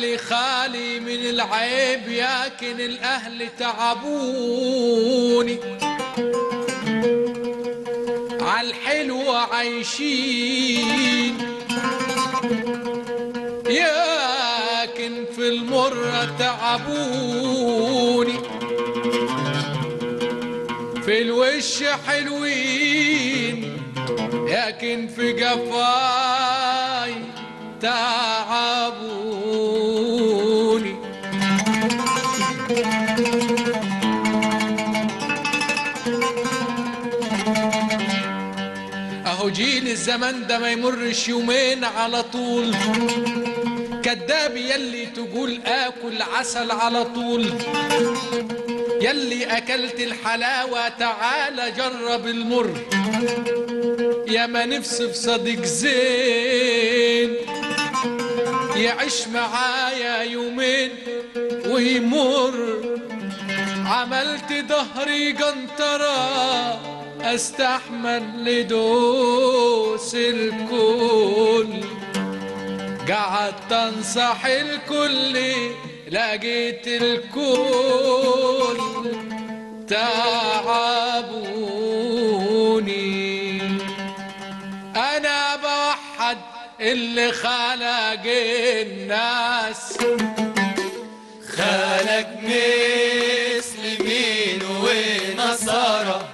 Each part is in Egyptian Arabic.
اللي خالي من العيب ياكن الأهل تعبوني عالحلو عايشين ياكن في المرة تعبوني في الوش حلوين لكن في جفاي تعبوني اهو جيل الزمن ده ما يمرش يومين على طول كداب يلي تقول اكل عسل على طول يلي اكلت الحلاوة تعالى جرب المر يا ما نفسي في صديق زين يعيش معايا يومين ويمر عملت ظهري قنطرة استحمل لدوس الكل قعدت انصح الكل لقيت الكل تعبوني انا بوحد اللي خلق الناس خلق مسلمين ونصارى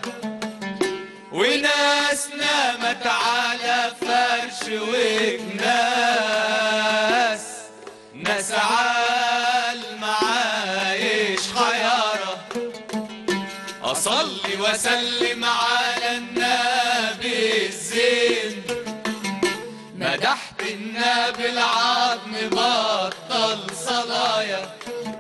وناس نامت على فرش وكناس ناس عالمعايش خيارة أصلي وأسلم على النبي الزين مدحت النبي العظم بطل صلايا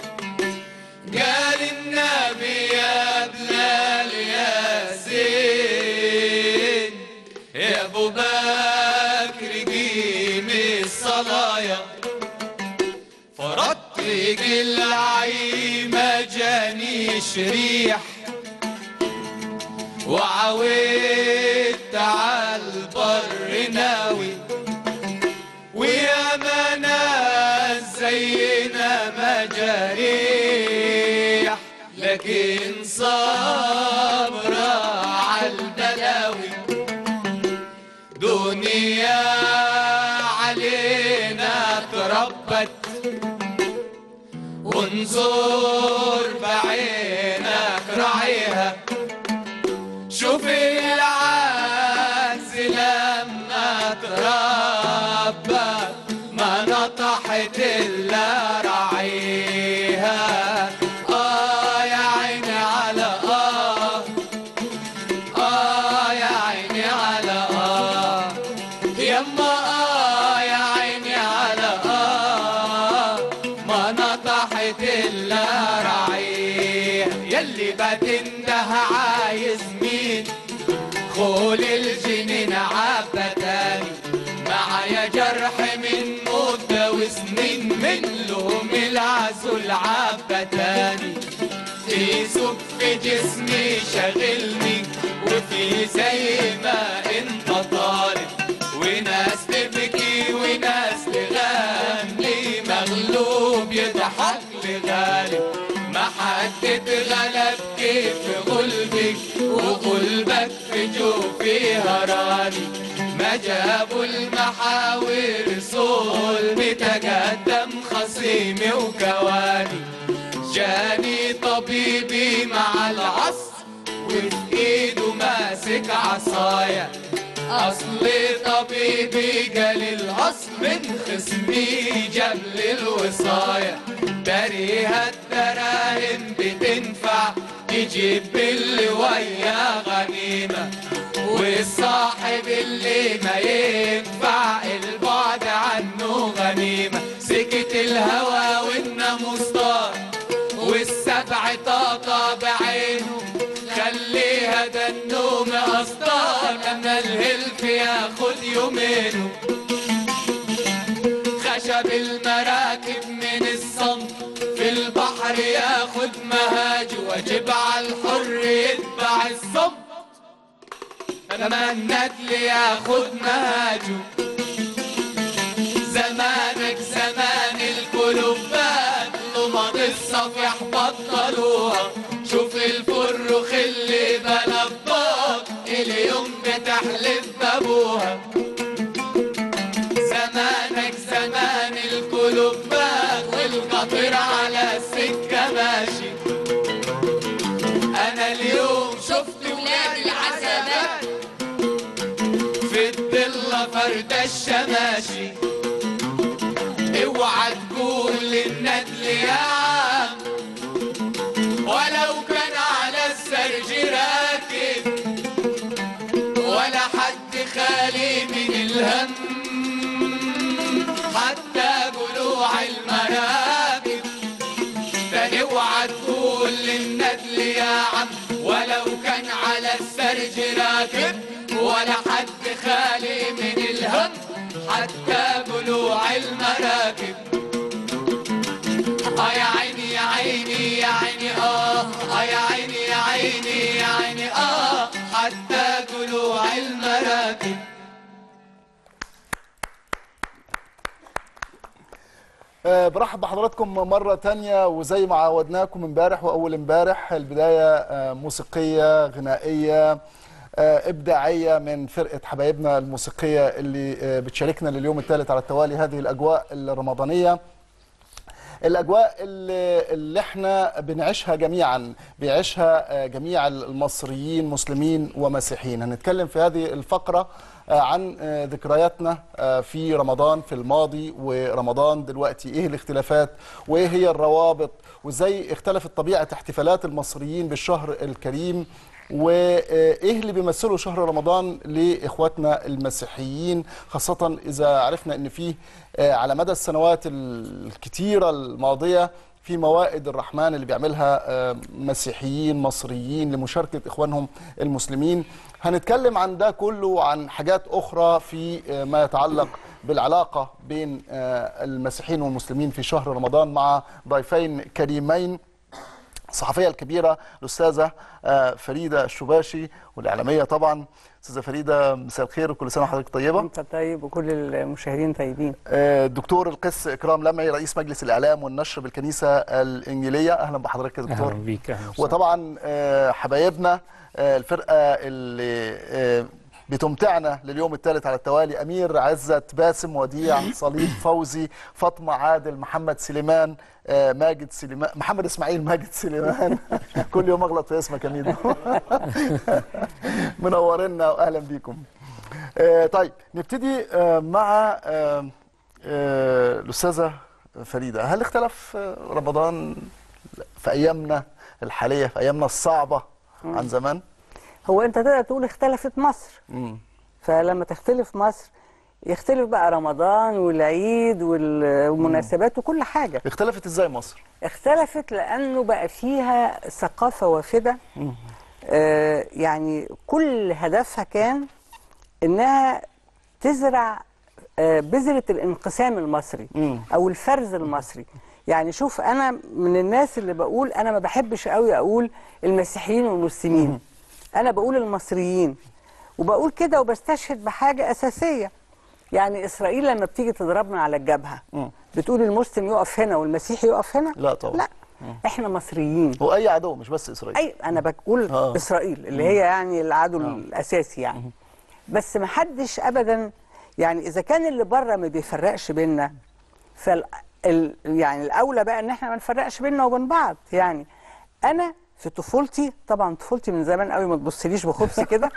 قال النبي يا بلال يا زين يا ابو بكر قيم الصلايا فرضت العيمة جاني شريح وعودت على البر ناوي ويا ما ناس زينا مجاريح لكن صبرا عالبلاوي دنيا علينا تربت وانظر بعينك راعيها شوف العز لما تربى ما نطحت الا راعيها اه يا عيني على اه اه يا عيني على اه يما اه يا عيني على اه ما نطحت الا راعيها يلي بتنده عايز مين خول الجنين عبتاني معايا جرح من مدة وسنين من لهم العسل عبتاني في سب في جسمي شاغلني وفي زي ما انت طالب وناس تبكي وناس تغني مغلوب يضحك لغالب ما حد اتغلب كيف غلبك وغلبك في جوفي هراني ما جابوا المحاور صول بتقدم خصيمي وكواني جاني طبيبي مع العصر وفي ايده ماسك عصايا اصل طبيبي قال الاصل من خصمي جاب لي الوصايا داريها الدراهم بتنفع يجيب اللي ويا غنيمة والصاحب اللي ما ينفع البعد عنه غنيمة سكت الهوى والناموس طار والسبع طاقة بعينه خليها ده النوم أسطار أما الهلف ياخد يومينه خشب المراكب من الصمت في البحر ياخد مهاج واجب على الحر يتبع الصمت أما الندل ياخد مهاجه زمانك زمان القلوب الصفيح بطلوها شوف الفرخ اللي بلبط اليوم بتحلف بابوها زمانك زمان الكلوبات والقطر على السكة ماشي أنا اليوم شفت ولاد العزبات في الضلة فردة الشماشي اوعى تقول للندل يا عم ولو كان على السرج راكب ولا حد خالي من الهم حتى جلوع المراكب ده اوعى تقول للندل يا عم ولو كان على السرج راكب ولا حد خالي من الهم حتى جلوع المراكب اه يا عيني يا عيني يا عيني اه اه يا عيني يا عيني يا عيني اه حتى جلوع المراكب آه، برحب بحضراتكم مرة تانية وزي ما عودناكم امبارح وأول امبارح البداية آه، موسيقية غنائية آه، إبداعية من فرقة حبايبنا الموسيقية اللي آه، بتشاركنا لليوم الثالث على التوالي هذه الأجواء الرمضانية الاجواء اللي, اللي احنا بنعيشها جميعا بيعيشها آه، جميع المصريين مسلمين ومسيحيين هنتكلم في هذه الفقره آه، عن آه، ذكرياتنا آه، في رمضان في الماضي ورمضان دلوقتي ايه الاختلافات وايه هي الروابط وازاي اختلفت طبيعه احتفالات المصريين بالشهر الكريم وايه اللي بيمثله شهر رمضان لاخواتنا المسيحيين خاصه اذا عرفنا ان فيه آه، على مدى السنوات الكتيره الماضيه في موائد الرحمن اللي بيعملها آه، مسيحيين مصريين لمشاركه اخوانهم المسلمين هنتكلم عن ده كله وعن حاجات اخرى في آه، ما يتعلق بالعلاقه بين آه، المسيحيين والمسلمين في شهر رمضان مع ضيفين كريمين الصحفيه الكبيره الاستاذه آه، فريده الشباشي والاعلاميه طبعا استاذه فريده مساء الخير وكل سنه وحضرتك طيبه انت طيب وكل المشاهدين طيبين آه، الدكتور القس اكرام لمعي رئيس مجلس الاعلام والنشر بالكنيسه الانجيليه اهلا بحضرتك يا دكتور اهلا بيك اهلا وسهلا. وطبعا آه، حبايبنا آه، الفرقه اللي آه، بتمتعنا لليوم الثالث على التوالي امير عزت باسم وديع صليب فوزي فاطمه عادل محمد سليمان آه، ماجد سليمان محمد اسماعيل ماجد سليمان كل يوم اغلط في اسمك يا ميدو منورنا واهلا بيكم آه، طيب نبتدي آه، مع آه، آه، الاستاذه فريده هل اختلف آه، رمضان في ايامنا الحاليه في ايامنا الصعبه عن زمان هو انت تقدر تقول اختلفت مصر مم. فلما تختلف مصر يختلف بقى رمضان والعيد وال- والمناسبات وكل حاجة اختلفت ازاي مصر اختلفت لأنه بقى فيها ثقافة وافدة آه يعني كل هدفها كان إنها تزرع آه بذرة الانقسام المصري مم. أو الفرز المصري يعني شوف أنا من الناس اللي بقول أنا ما بحبش قوي أقول المسيحيين والمسلمين أنا بقول المصريين وبقول كده وبستشهد بحاجة أساسية يعني إسرائيل لما بتيجي تضربنا على الجبهة مم. بتقول المسلم يقف هنا والمسيحي يقف هنا لا طبعا. لا احنا مصريين واي عدو مش بس اسرائيل اي انا بقول آه. اسرائيل اللي هي يعني العدو الاساسي يعني بس ما حدش ابدا يعني اذا كان اللي بره ما بيفرقش بينا فال ال يعني الاولى بقى ان احنا ما نفرقش بينا وبين بعض يعني انا في طفولتي طبعا طفولتي من زمان قوي ما تبصليش بخبث كده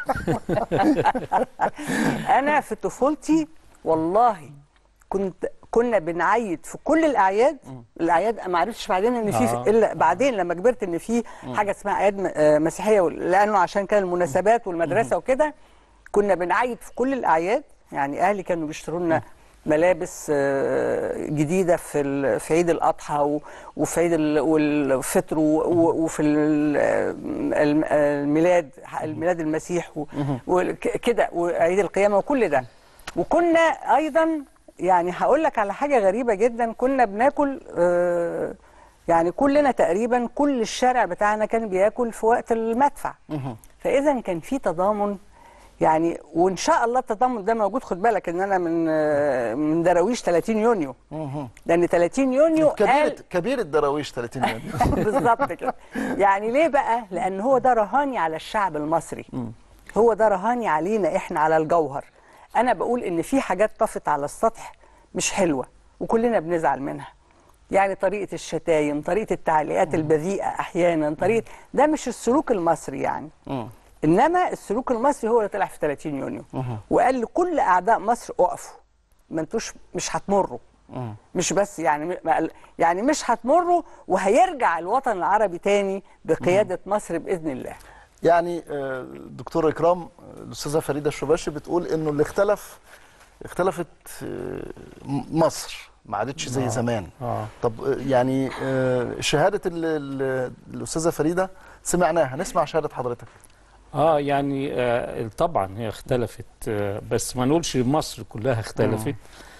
انا في طفولتي والله كنت كنا بنعيد في كل الاعياد الاعياد ما عرفتش بعدين ان في آه. الا بعدين لما كبرت ان في حاجه اسمها اعياد م- آه، مسيحيه لانه عشان كان المناسبات والمدرسه وكده كنا بنعيد في كل الاعياد يعني اهلي كانوا بيشتروا لنا ملابس آه، جديده في ال- في عيد الاضحى و- وفي عيد ال- والفطر و- و- وفي ال- الم- الميلاد الميلاد المسيح وكده وعيد القيامه وكل ده وكنا ايضا يعني هقول لك على حاجه غريبه جدا كنا بناكل آه، يعني كلنا تقريبا كل الشارع بتاعنا كان بياكل في وقت المدفع فاذا كان في تضامن يعني وان شاء الله التضامن ده موجود خد بالك ان انا من آه، من دراويش 30 يونيو لان 30 يونيو كبيرة قال كبير الدراويش 30 يوم بالظبط كده يعني ليه بقى لان هو ده رهاني على الشعب المصري هو ده رهاني علينا احنا على الجوهر انا بقول ان في حاجات طفت على السطح مش حلوه وكلنا بنزعل منها يعني طريقه الشتايم طريقه التعليقات البذيئه احيانا طريقه ده مش السلوك المصري يعني انما السلوك المصري هو اللي طلع في 30 يونيو وقال لكل اعداء مصر اقفوا ما انتوش مش هتمروا مش بس يعني ما قال- يعني مش هتمروا وهيرجع الوطن العربي تاني بقياده مصر باذن الله يعني آه، دكتور اكرام آه، الاستاذه فريده الشباشي بتقول انه اللي اختلف اختلفت آه، م- مصر ما عادتش زي زمان آه. طب آه، يعني آه، شهاده ال- ال- الاستاذه فريده سمعناها نسمع شهاده حضرتك اه يعني آه طبعا هي اختلفت آه بس ما نقولش مصر كلها اختلفت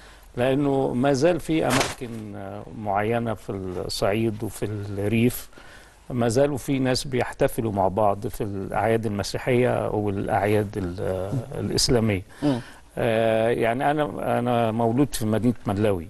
لانه ما زال في اماكن آه معينه في الصعيد وفي الريف ما زالوا في ناس بيحتفلوا مع بعض في الاعياد المسيحيه والاعياد ال- آه الاسلاميه آه يعني انا انا مولود في مدينه ملاوي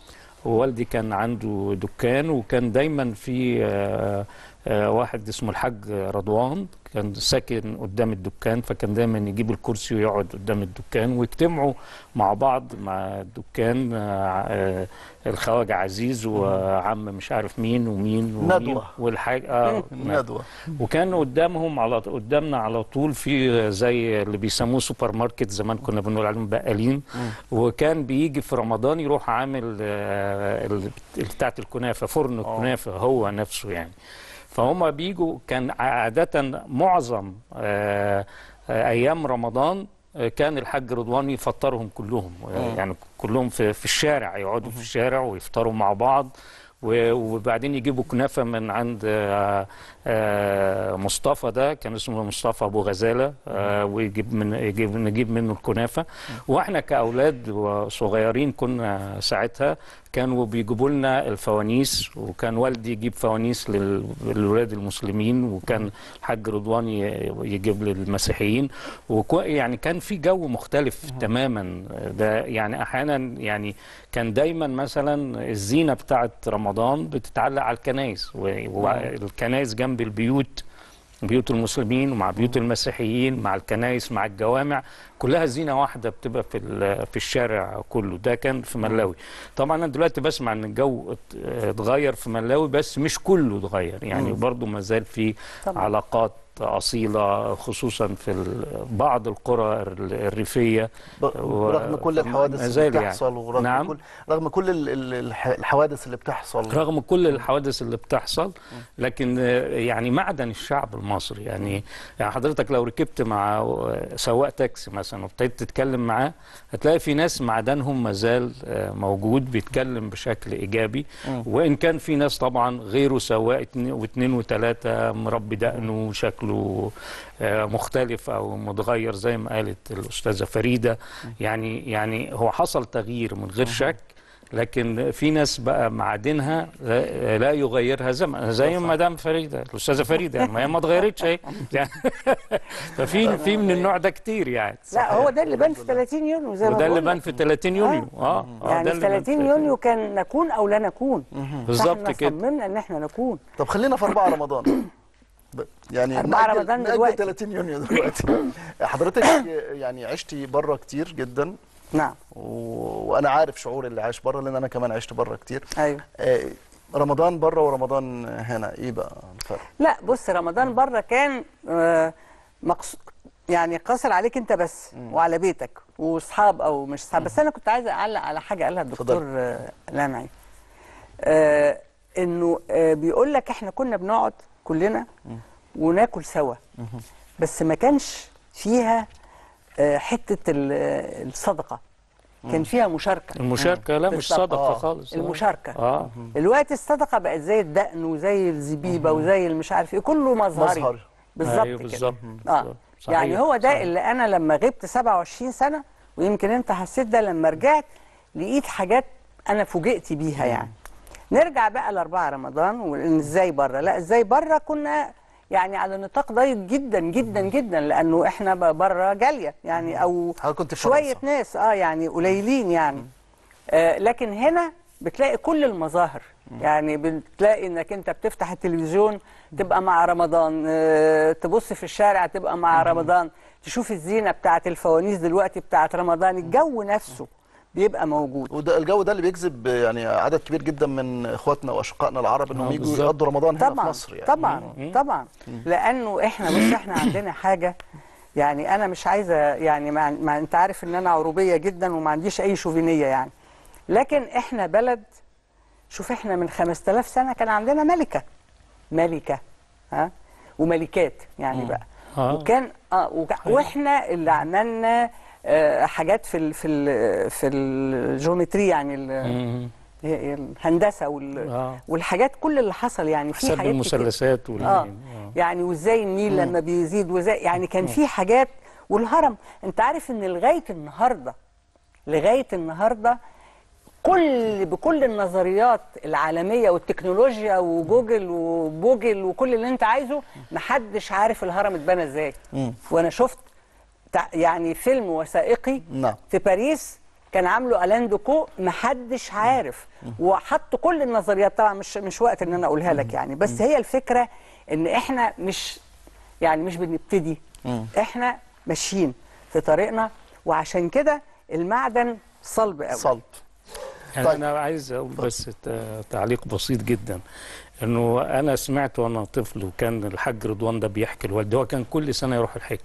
ووالدي كان عنده دكان وكان دايما في آه، آه، واحد اسمه الحاج رضوان كان ساكن قدام الدكان فكان دايما يجيب الكرسي ويقعد قدام الدكان ويجتمعوا مع بعض مع الدكان آه، آه، الخواجة عزيز وعم مش عارف مين ومين ومين ندوة. والحاج اه ندوه وكان قدامهم على قدامنا على طول في زي اللي بيسموه سوبر ماركت زمان كنا بنقول عليهم بقالين وكان بيجي في رمضان يروح عامل آه، ال- بتاعت الكنافه فرن الكنافه هو نفسه يعني فهم بيجوا كان عاده معظم آه، آه، ايام رمضان آه، كان الحاج رضوان يفطرهم كلهم آه، يعني كلهم في في الشارع يقعدوا في الشارع ويفطروا مع بعض و- وبعدين يجيبوا كنافه من عند آه، آه، مصطفى ده كان اسمه مصطفى ابو غزاله آه، ويجيب من يجيب نجيب منه الكنافه واحنا كاولاد وصغيرين كنا ساعتها كانوا بيجيبوا لنا الفوانيس وكان والدي يجيب فوانيس لل- للولاد المسلمين وكان الحاج رضوان ي- يجيب للمسيحيين وكو يعني كان في جو مختلف تماما ده يعني احيانا يعني كان دايما مثلا الزينه بتاعت رمضان بتتعلق على الكنائس و- والكنائس جنب البيوت بيوت المسلمين ومع بيوت المسيحيين مع الكنائس مع الجوامع كلها زينه واحده بتبقى في ال- في الشارع كله ده كان في ملاوي طبعا انا دلوقتي بسمع ان الجو ات- اتغير في ملاوي بس مش كله اتغير يعني برضو ما زال في طبعاً. علاقات اصيله خصوصا في ال- بعض القرى ال- الريفيه ب- و- رغم كل ما الحوادث اللي زال يعني. بتحصل ورغم نعم. كل رغم كل ال- ال- الح- الحوادث اللي بتحصل رغم كل الحوادث اللي بتحصل لكن آه، يعني معدن الشعب المصري يعني يعني حضرتك لو ركبت مع آه، سواق تاكسي مثلا وابتديت تتكلم معاه هتلاقي في ناس معدنهم مازال آه، موجود بيتكلم بشكل ايجابي وان كان في ناس طبعا غيره سواق اتنين- واثنين وثلاثه مربي دقنه وشكله آه، مختلف او متغير زي ما قالت الاستاذه فريده يعني يعني هو حصل تغيير من غير شك لكن في ناس بقى معادنها لا لا يغيرها زمن زي مدام فريده الاستاذه فريده يعني ما هي ما اتغيرتش اهي يعني ففي في من النوع ده كتير يعني لا هو ده اللي بان في 30 يونيو زي ما وده اللي بقول بان لك. في 30 يونيو اه آه، يعني ده في اللي بان 30 يونيو كان نكون او لا نكون بالظبط فإحنا كده صممنا ان احنا نكون طب خلينا في 4 رمضان ب- يعني 4 نأجل- رمضان نأجل دلوقتي. 30 يونيو دلوقتي حضرتك يعني عشتي بره كتير جدا نعم و... وانا عارف شعور اللي عايش بره لان انا كمان عشت بره كتير ايوه آه، رمضان بره ورمضان هنا ايه بقى الفرق لا بص رمضان بره كان آه، مقص... يعني قاصر عليك انت بس وعلى بيتك واصحاب او مش اصحاب بس انا كنت عايزه اعلق على حاجه قالها الدكتور اتفضل. آه، لامعي آه انه آه بيقول لك احنا كنا بنقعد كلنا وناكل سوا بس ما كانش فيها آه حته ال- آه، الصدقه كان فيها مشاركه المشاركه لا مش بالظبط. صدقه آه. خالص آه. المشاركه اه الوقت الصدقه بقت زي الدقن وزي الزبيبه وزي المش عارف ايه كله مظهري مظهري. بالظبط أيوه كده. بالظبط اه بالظبط. يعني صحيح. هو ده صحيح. اللي انا لما غبت 27 سنه ويمكن انت حسيت ده لما رجعت لقيت حاجات انا فوجئت بيها يعني نرجع بقى لاربعه رمضان وان ازاي بره لا ازاي بره كنا يعني على نطاق ضيق جدا جدا جدا لانه احنا بره جاليه يعني او حضرتك كنت في شويه فرنسا. ناس اه يعني قليلين يعني آه لكن هنا بتلاقي كل المظاهر يعني بتلاقي انك انت بتفتح التلفزيون تبقى مع رمضان آه تبص في الشارع تبقى مع رمضان تشوف الزينه بتاعت الفوانيس دلوقتي بتاعت رمضان الجو نفسه بيبقى موجود وده الجو ده اللي بيجذب يعني عدد كبير جدا من اخواتنا واشقائنا العرب انهم آه، يجوا بالظبط. يقضوا رمضان هنا في طبعا مصر يعني طبعا طبعا لانه احنا بص احنا عندنا حاجه يعني انا مش عايزه يعني مع, مع انت عارف ان انا عروبيه جدا وما عنديش اي شوفينيه يعني لكن احنا بلد شوف احنا من 5000 سنه كان عندنا ملكه ملكه ها وملكات يعني بقى آه. وكان اه وك- واحنا اللي عملنا آه حاجات في ال في ال في الجيومتري يعني ال- مم. الهندسه وال آه. والحاجات كل اللي حصل يعني في حساب حاجات كتير. المثلثات وال اه يعني وازاي النيل لما بيزيد وازاي يعني كان في حاجات والهرم انت عارف ان لغايه النهارده لغايه النهارده كل بكل النظريات العالميه والتكنولوجيا وجوجل وبوجل وكل اللي انت عايزه محدش عارف الهرم اتبنى ازاي وانا شفت تع- يعني فيلم وثائقي نعم. في باريس كان عامله الان دوكو محدش عارف وحط كل النظريات طبعا مش مش وقت ان انا اقولها لك يعني بس هي الفكره ان احنا مش يعني مش بنبتدي احنا ماشيين في طريقنا وعشان كده المعدن صلب قوي صلب يعني طيب. انا عايز اقول بس ت- تعليق بسيط جدا انه انا سمعت وانا طفل وكان الحاج رضوان ده بيحكي لوالدي هو كان كل سنه يروح الحج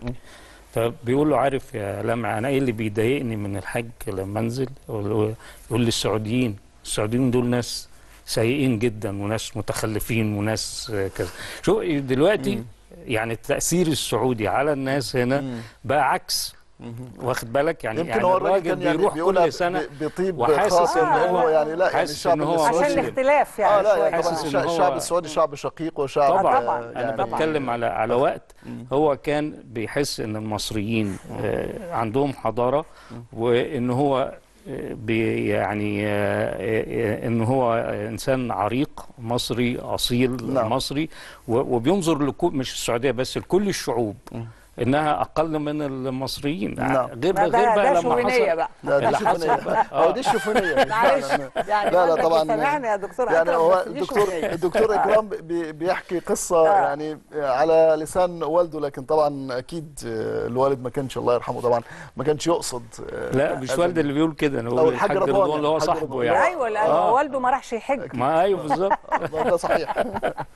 فبيقول له عارف يا لمع انا ايه اللي بيضايقني من الحج لما انزل يقول له- يقول لي السعوديين السعوديين دول ناس سيئين جدا وناس متخلفين وناس آه، كذا شو دلوقتي يعني التاثير السعودي على الناس هنا بقى عكس واخد بالك يعني يمكن يعني هو الراجل الراجل كان يعني بيروح بيقولها كل سنه ب- بيطيب وحاسس خاص ان إن هو هو يعني لا يعني حاسس الشعب ان هو عشان السعودي مسلم. الاختلاف يعني اه لا شوية. يعني طبعا حاسس إن الشع- هو- الشعب السعودي شعب شقيق وشعب طبعا طبعاً. آه، انا يعني بتكلم على على وقت هو كان بيحس ان المصريين آه، عندهم حضاره وان هو آه، بي يعني آه، آه، ان هو انسان عريق مصري اصيل نعم. مصري و- وبينظر لكل مش السعوديه بس لكل الشعوب انها اقل من المصريين نعم. غير ما غير ده بقى ده لما شوفينيه حصل بقى ده دي اللي الشوفونية حصل بقى. اه دي الشوفونية معلش فعلاً. يعني لا لا والدك طبعا سامعني يا دكتور يعني أكرم، هو بس دي الدكتور شوفونية. الدكتور اكرام بي- بيحكي قصه آه. يعني على لسان والده لكن طبعا اكيد آه، الوالد ما كانش الله يرحمه طبعا ما كانش يقصد آه، لا مش هذا والد اللي بيقول كده انا أو بقول الحاج الحاج رضوان رضوان اللي هو الحاج صاحبه رضوان. يعني ايوه لانه آه. والده ما راحش يحج ما ايوه بالظبط ده ده صحيح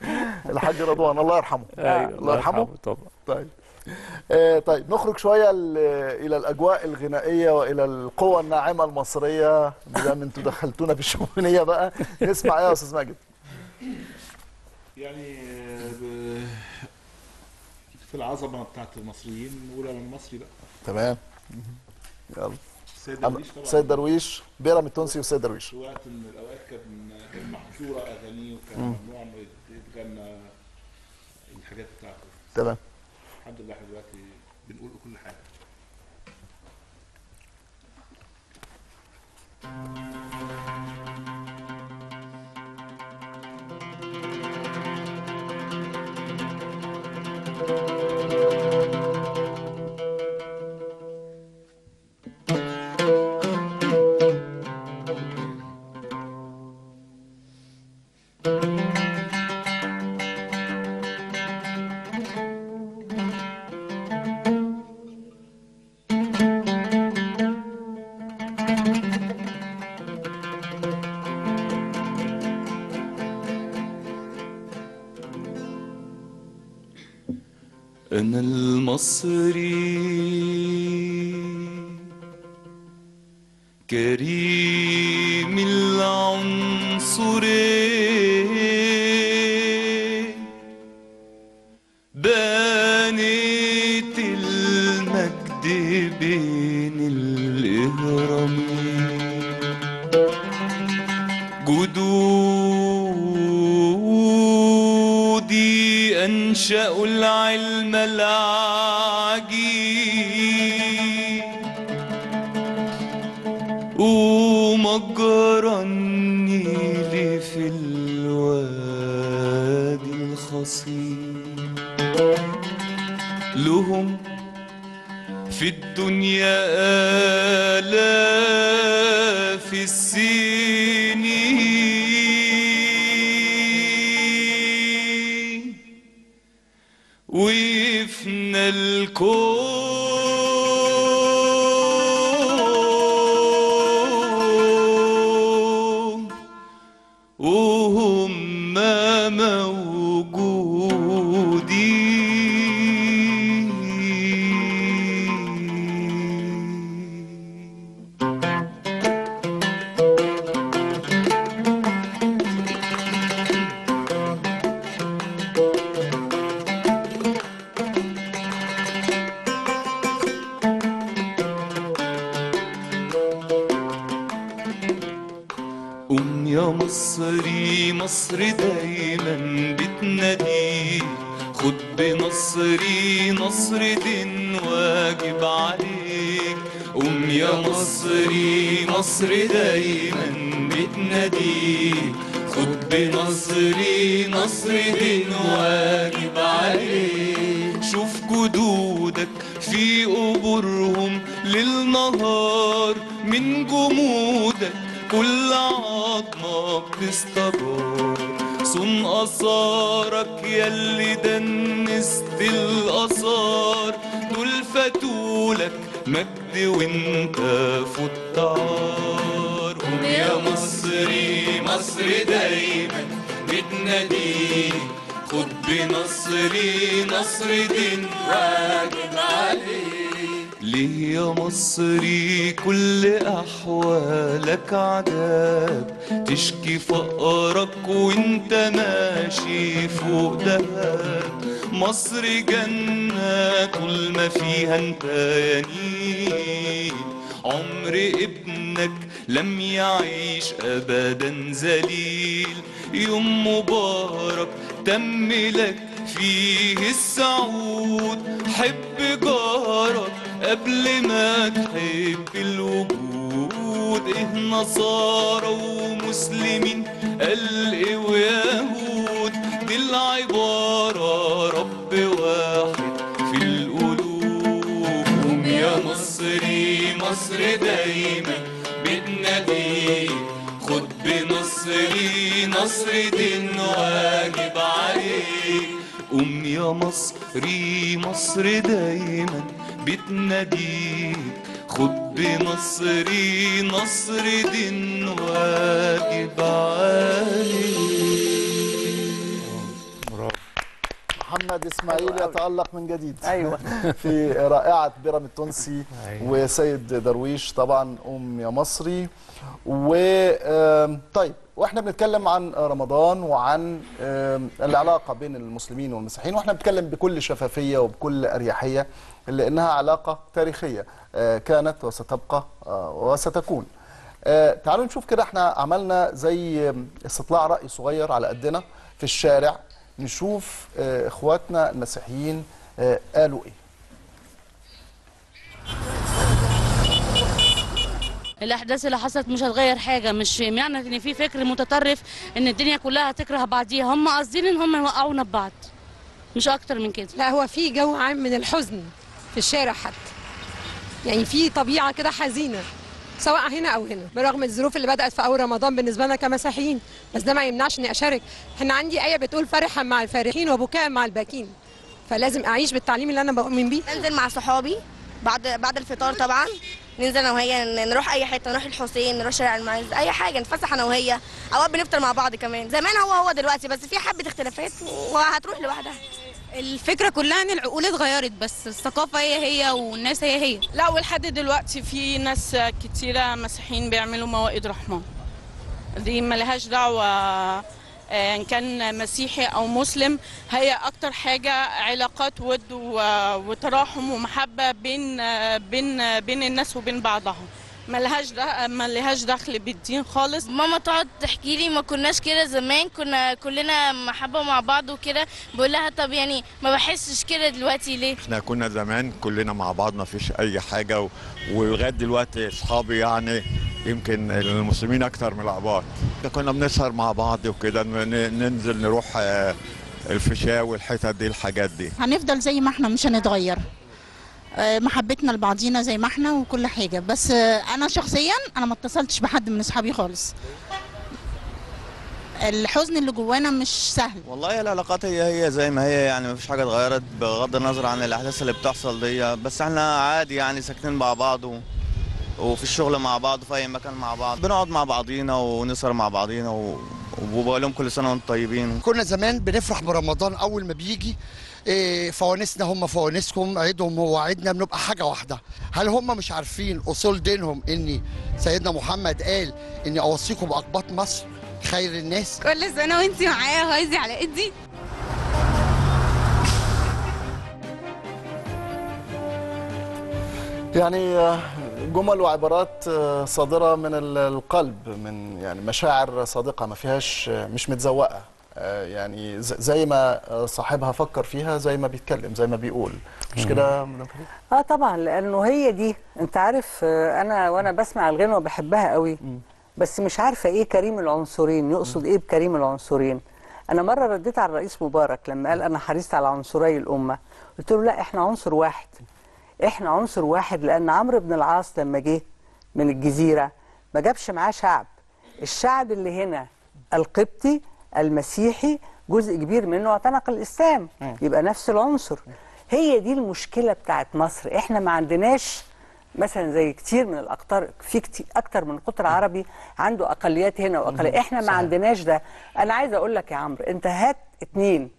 الحاج رضوان الله يرحمه أيوة، الله يرحمه طبعا طيب آه طيب نخرج شويه ل- الى الاجواء الغنائيه والى القوى الناعمه المصريه بما ان انتوا دخلتونا في الشمونيه بقى نسمع ايه يا استاذ ماجد يعني ب- في العظمه بتاعت المصريين نقول على المصري بقى تمام يلا السيد أنا- درويش طبعا سيد درويش بيرم التونسي وسيد درويش في وقت من الاوقات كان كان محظوره اغانيه وكان ممنوع انه يتغنى الحاجات بتاعته تمام الحمد لله احنا دلوقتي بنقول كل حاجه أنا المصري كريم العنصر بنيت المجد بين الإهرامين جدودي أنشأوا العلم العجيب ومجرى النيل في الوادي الخصيب لهم في الدنيا آلاف السنين ويفنى الكون وهم موجودين قوم يا مصري مصر دايما بتناديك خد بنصري نصر دين واجب عليك قوم يا مصري مصر دايما بتناديك خد بنصري نصر دين واجب عليك شوف جدودك في قبورهم للنهار من جمودك كل عظمة بتستدار صن أثارك ياللي دنست الآثار دول فاتولك مجد وانت فوت عار قوم يا مصري مصر دايما بتناديك خد بنصري نصر دين واجب عليك ليه يا مصري كل أحوالك عذاب تشكي فقرك وانت ماشي فوق دهب مصر جنة طول ما فيها انت يا نيل عمر ابنك لم يعيش ابدا ذليل يوم مبارك تم لك فيه السعود حب جارك قبل ما تحب الوجود ايه نصارى ومسلمين قال ايه ويهود دي العبارة رب واحد في القلوب قوم يا مصري مصر دايما بتناديك خد بنصري نصر دين واجب عليك قوم يا مصري مصر دايما بتناديك خد بنصري نصر دين واجب عليك محمد اسماعيل يتألق من جديد ايوه في رائعة بيرام التونسي وسيد درويش طبعا أم يا مصري و آم، طيب واحنا بنتكلم عن رمضان وعن آم، العلاقة بين المسلمين والمسيحيين واحنا بنتكلم بكل شفافية وبكل أريحية لأنها علاقة تاريخية آه، كانت وستبقى آه، وستكون آه، تعالوا نشوف كده احنا عملنا زي استطلاع رأي صغير على قدنا في الشارع نشوف آه، اخواتنا المسيحيين آه، قالوا ايه الاحداث اللي حصلت مش هتغير حاجه مش معنى ان في فكر متطرف ان الدنيا كلها هتكره بعضيها هم قاصدين ان هم يوقعونا ببعض مش اكتر من كده لا هو في جو عام من الحزن في الشارع حتى يعني في طبيعه كده حزينه سواء هنا او هنا برغم الظروف اللي بدات في اول رمضان بالنسبه لنا كمسيحيين بس ده ما يمنعش اني اشارك احنا عندي ايه بتقول فرحا مع الفارحين وبكاء مع الباكين فلازم اعيش بالتعليم اللي انا بؤمن بيه انزل مع صحابي بعد بعد الفطار طبعا ننزل انا وهي ن- نروح اي حته نروح الحسين نروح شارع المعز اي حاجه نتفسح انا وهي اوقات بنفطر مع بعض كمان زمان هو هو دلوقتي بس في حبه اختلافات وهتروح لوحدها الفكرة كلها ان العقول اتغيرت بس الثقافة هي هي والناس هي هي لا ولحد دلوقتي في ناس كتيرة مسيحيين بيعملوا موائد رحمن دي ملهاش دعوة آه، إن كان مسيحي أو مسلم هي أكتر حاجة علاقات ود و- وتراحم ومحبة بين آه، بين آه، بين الناس وبين بعضها ملهاش ده ملهاش دخل بالدين خالص ماما تقعد تحكي لي ما كناش كده زمان كنا كلنا محبه مع بعض وكده بقول لها طب يعني ما بحسش كده دلوقتي ليه احنا كنا زمان كلنا مع بعض ما فيش اي حاجه و... ولغايه دلوقتي اصحابي يعني يمكن المسلمين اكتر من العباد كنا بنسهر مع بعض وكده ن- ننزل نروح آه، الفيشاوي الحتت دي الحاجات دي هنفضل زي ما احنا مش هنتغير آه، محبتنا لبعضينا زي ما احنا وكل حاجه بس آه، انا شخصيا انا ما اتصلتش بحد من اصحابي خالص الحزن اللي جوانا مش سهل والله العلاقات هي هي زي ما هي يعني مفيش حاجه اتغيرت بغض النظر عن الاحداث اللي بتحصل دي بس احنا عادي يعني ساكنين مع بعض و... وفي الشغل مع بعض في اي مكان مع بعض بنقعد مع بعضينا ونسهر مع بعضينا و... وبقول لهم كل سنه وانتم طيبين كنا زمان بنفرح برمضان اول ما بيجي إيه، فوانسنا هم فوانسكم عيدهم هو عيدنا بنبقى حاجه واحده هل هم مش عارفين اصول دينهم ان سيدنا محمد قال اني اوصيكم باقباط مصر خير الناس كل سنه وانتي معايا غايزي على ايدي يعني آه، جمل وعبارات آه، صادرة من ال- القلب من يعني مشاعر صادقة ما فيهاش آه، مش متزوقة آه، يعني ز- زي ما آه، صاحبها فكر فيها زي ما بيتكلم زي ما بيقول مش كده يا مدام فريد؟ اه طبعا لانه هي دي انت عارف آه، انا وانا بسمع الغنوه بحبها قوي بس مش عارفه ايه كريم العنصرين يقصد ايه بكريم العنصرين انا مره رديت على الرئيس مبارك لما قال انا حريصت على عنصري الامه قلت له لا احنا عنصر واحد احنا عنصر واحد لان عمرو بن العاص لما جه من الجزيره ما جابش معاه شعب الشعب اللي هنا القبطي المسيحي جزء كبير منه اعتنق الاسلام يبقى نفس العنصر هي دي المشكله بتاعت مصر احنا ما عندناش مثلا زي كتير من الاقطار في كتير اكتر من قطر عربي عنده اقليات هنا واقليات احنا ما عندناش ده انا عايزه اقول لك يا عمرو انت هات اتنين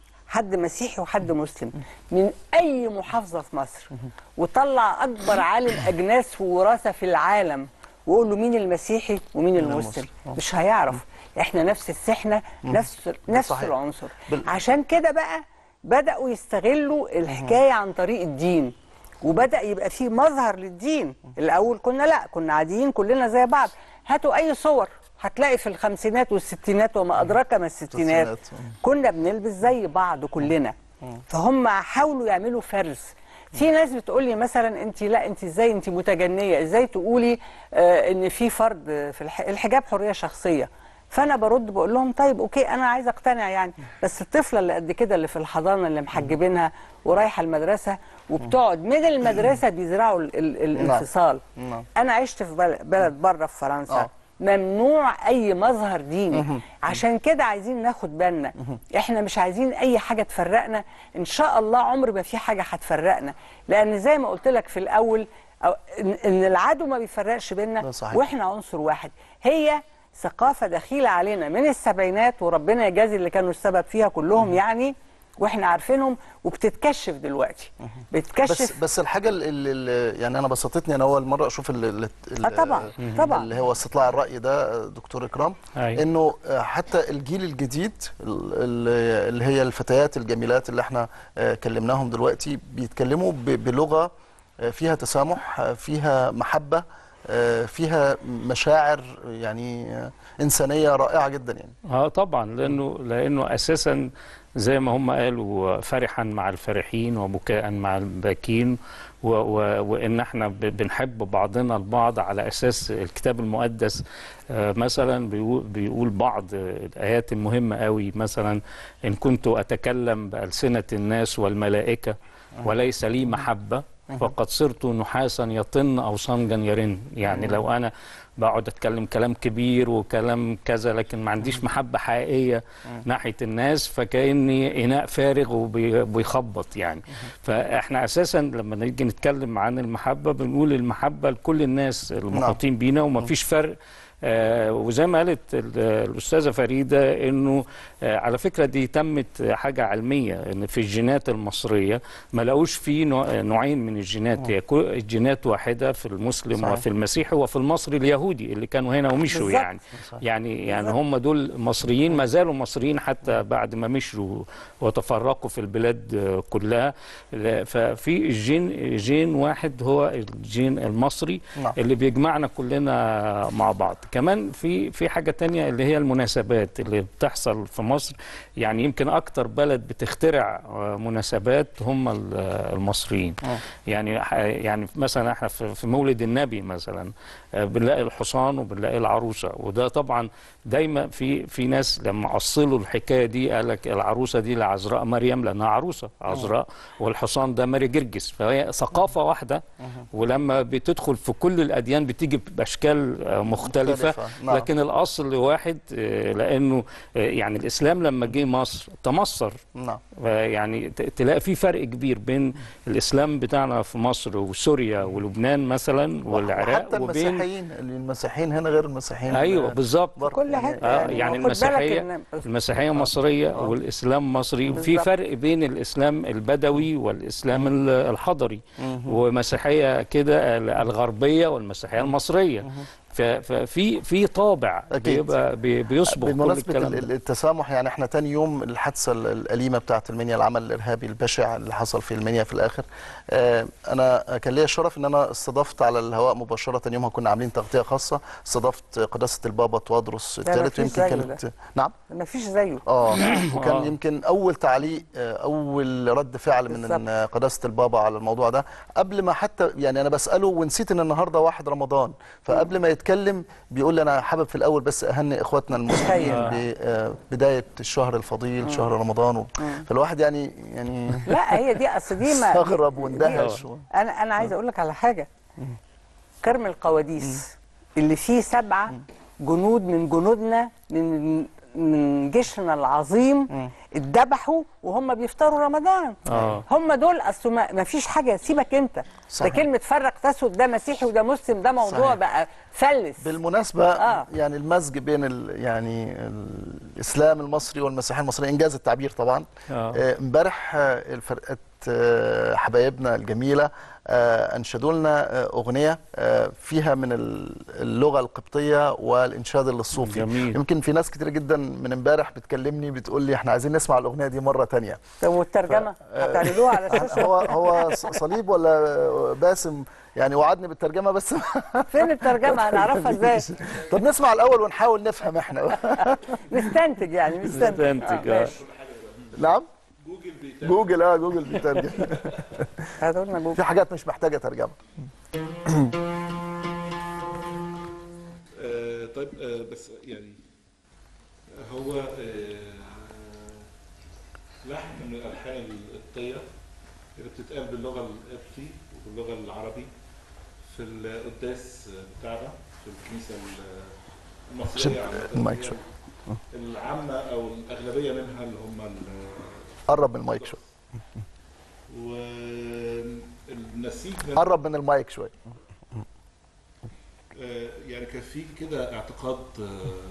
حد مسيحي وحد مسلم من اي محافظه في مصر وطلع اكبر عالم اجناس ووراثه في العالم وقول له مين المسيحي ومين المسلم مش هيعرف احنا نفس السحنه نفس نفس صحيح. العنصر بال- عشان كده بقى بداوا يستغلوا الحكايه عن طريق الدين وبدا يبقى في مظهر للدين الاول كنا لا كنا عاديين كلنا زي بعض هاتوا اي صور هتلاقي في الخمسينات والستينات وما ادراك ما الستينات الستينات. كنا بنلبس زي بعض كلنا فهم حاولوا يعملوا فرز في ناس بتقول لي مثلا انت لا انت ازاي انت متجنيه ازاي تقولي آه ان في فرض في الح... الحجاب حريه شخصيه فانا برد بقول لهم طيب اوكي انا عايزه اقتنع يعني بس الطفله اللي قد كده اللي في الحضانه اللي محجبينها ورايحه المدرسه وبتقعد من المدرسه بيزرعوا ال... ال... الانفصال نعم. انا عشت في بل- بلد بره في فرنسا آه. ممنوع اي مظهر ديني مهم. عشان كده عايزين ناخد بالنا احنا مش عايزين اي حاجه تفرقنا ان شاء الله عمر ما في حاجه هتفرقنا لان زي ما قلت لك في الاول أو ان إن العدو ما بيفرقش بينا ده صحيح. واحنا عنصر واحد هي ثقافه دخيله علينا من السبعينات وربنا يجازي اللي كانوا السبب فيها كلهم يعني واحنا عارفينهم وبتتكشف دلوقتي بس بتكشف بس الحاجه اللي, اللي يعني انا بسطتني انا اول مره اشوف ال ال ال آه طبعا، طبعا. اللي هو استطلاع الراي ده دكتور اكرام أيوة. انه حتى الجيل الجديد ال- ال- اللي هي الفتيات الجميلات اللي احنا آه، كلمناهم دلوقتي بيتكلموا ب- بلغه آه، فيها تسامح آه، فيها محبه آه، فيها مشاعر يعني آه، انسانيه رائعه جدا يعني اه طبعا لانه لانه اساسا زي ما هم قالوا فرحا مع الفرحين وبكاء مع الباكين و و وان احنا ب- بنحب بعضنا البعض على اساس الكتاب المقدس آه، مثلا بيقول, بيقول بعض الايات المهمه قوي مثلا ان كنت اتكلم بالسنه الناس والملائكه وليس لي محبه فقد صرت نحاسا يطن او صنجا يرن يعني لو انا بقعد اتكلم كلام كبير وكلام كذا لكن ما عنديش محبه حقيقيه ناحيه الناس فكاني اناء فارغ وبيخبط يعني فاحنا اساسا لما نيجي نتكلم عن المحبه بنقول المحبه لكل الناس المحيطين بينا وما فيش فرق آه وزي ما قالت ال- الاستاذه فريده انه آه على فكره دي تمت حاجه علميه ان في الجينات المصريه ما لقوش في نوع- نوعين من الجينات هي كل- الجينات واحده في المسلم صحيح. وفي المسيحي وفي المصري اليهودي اللي كانوا هنا ومشوا بالظبط. يعني يعني يعني هم دول مصريين ما زالوا مصريين حتى بعد ما مشوا وتفرقوا في البلاد آه، كلها لا- ففي الجين جين واحد هو الجين المصري نعم. اللي بيجمعنا كلنا مع بعض كمان في في حاجه تانية اللي هي المناسبات اللي بتحصل في مصر يعني يمكن اكتر بلد بتخترع آه، مناسبات هم ال- آه، المصريين يعني ح- يعني مثلا احنا في في مولد النبي مثلا آه، بنلاقي الحصان وبنلاقي العروسه وده طبعا دايما في في ناس لما اصلوا الحكايه دي قال لك العروسه دي لعذراء مريم لانها عروسه عذراء والحصان ده ماري جرجس فهي ثقافه واحده ولما بتدخل في كل الاديان بتيجي باشكال آه، مختلفه مختلفة، نعم. لكن الاصل واحد آه، لانه آه، يعني الاسلام لما جه مصر تمصر نعم يعني ت- تلاقي في فرق كبير بين الاسلام بتاعنا في مصر وسوريا ولبنان مثلا والعراق حتى وبين المسيحيين المسيحيين هنا غير المسيحيين ايوه بالظبط كل حته آه يعني يعني خد بالك المسيحيه إن- المسيحيه مصريه والاسلام مصري وفي بالظبط. فرق بين الاسلام البدوي والاسلام ال- الحضري مهم. ومسيحيه كده ال- الغربيه والمسيحيه المصريه ف- ففي في طابع أكيد. بيبقى بي- بيصبغ كل بمناسبة الكلام ال- ده. التسامح يعني احنا تاني يوم الحادثة ال- الأليمة بتاعة المنيا العمل الإرهابي البشع اللي حصل في المنيا في الآخر اه أنا كان ليا الشرف إن أنا استضفت على الهواء مباشرة يومها كنا عاملين تغطية خاصة استضفت قداسة البابا توادرس ده الثالث مفيش ويمكن زيه كانت ده. نعم ما فيش زيه اه وكان آه. يمكن اول تعليق آه، اول رد فعل من بالظبط. إن قداسه البابا على الموضوع ده قبل ما حتى يعني انا بساله ونسيت ان النهارده واحد رمضان فقبل ما يتكلم بيقول لي انا حابب في الاول بس اهنئ اخواتنا المسلمين تخيل. ببدايه الشهر الفضيل شهر رمضان و... فالواحد يعني يعني لا هي دي اصل دي ما استغرب دي- واندهش دي- و... انا انا عايزه اقول لك على حاجه كرم القواديس اللي فيه سبعه جنود من جنودنا من من جيشنا العظيم اتذبحوا وهم بيفطروا رمضان آه. هم دول اصل ما ما فيش حاجه سيبك انت ده صحيح. كلمه فرق تسود ده مسيحي وده مسلم ده موضوع صحيح. بقى فلس بالمناسبة آه. يعني المزج بين ال يعني الإسلام المصري والمسيحية المصرية إنجاز التعبير طبعا آه. آه، امبارح آه، الفرقة آه، حبايبنا الجميلة آه، أنشدوا لنا آه، أغنية آه، فيها من ال- اللغة القبطية والإنشاد الصوفي جميل. يمكن في ناس كتير جدا من امبارح بتكلمني بتقول لي احنا عايزين نسمع الأغنية دي مرة تانية طب والترجمه هتعرضوها على الشاشه هو هو ص- صليب ولا باسم يعني وعدني بالترجمة بس فين الترجمه هنعرفها ازاي طب نسمع الأول ونحاول نفهم احنا نستنتج يعني نستنتج نستنتج، آه. ماشي. نعم جوجل اه جوجل بيترجم هاتوا لنا جوجل في حاجات مش محتاجه ترجمه آه، طيب آه، بس يعني هو آه، لحن من الالحان القبطيه اللي بتتقال باللغه القبطي وباللغه العربي في القداس بتاعنا في الكنيسه المصريه عشان عامة. المايك هي شوية. العامه او الاغلبيه منها اللي هم ال- قرب من المايك شويه والنسيج من قرب من المايك شويه آه، يعني كان في كده اعتقاد آه،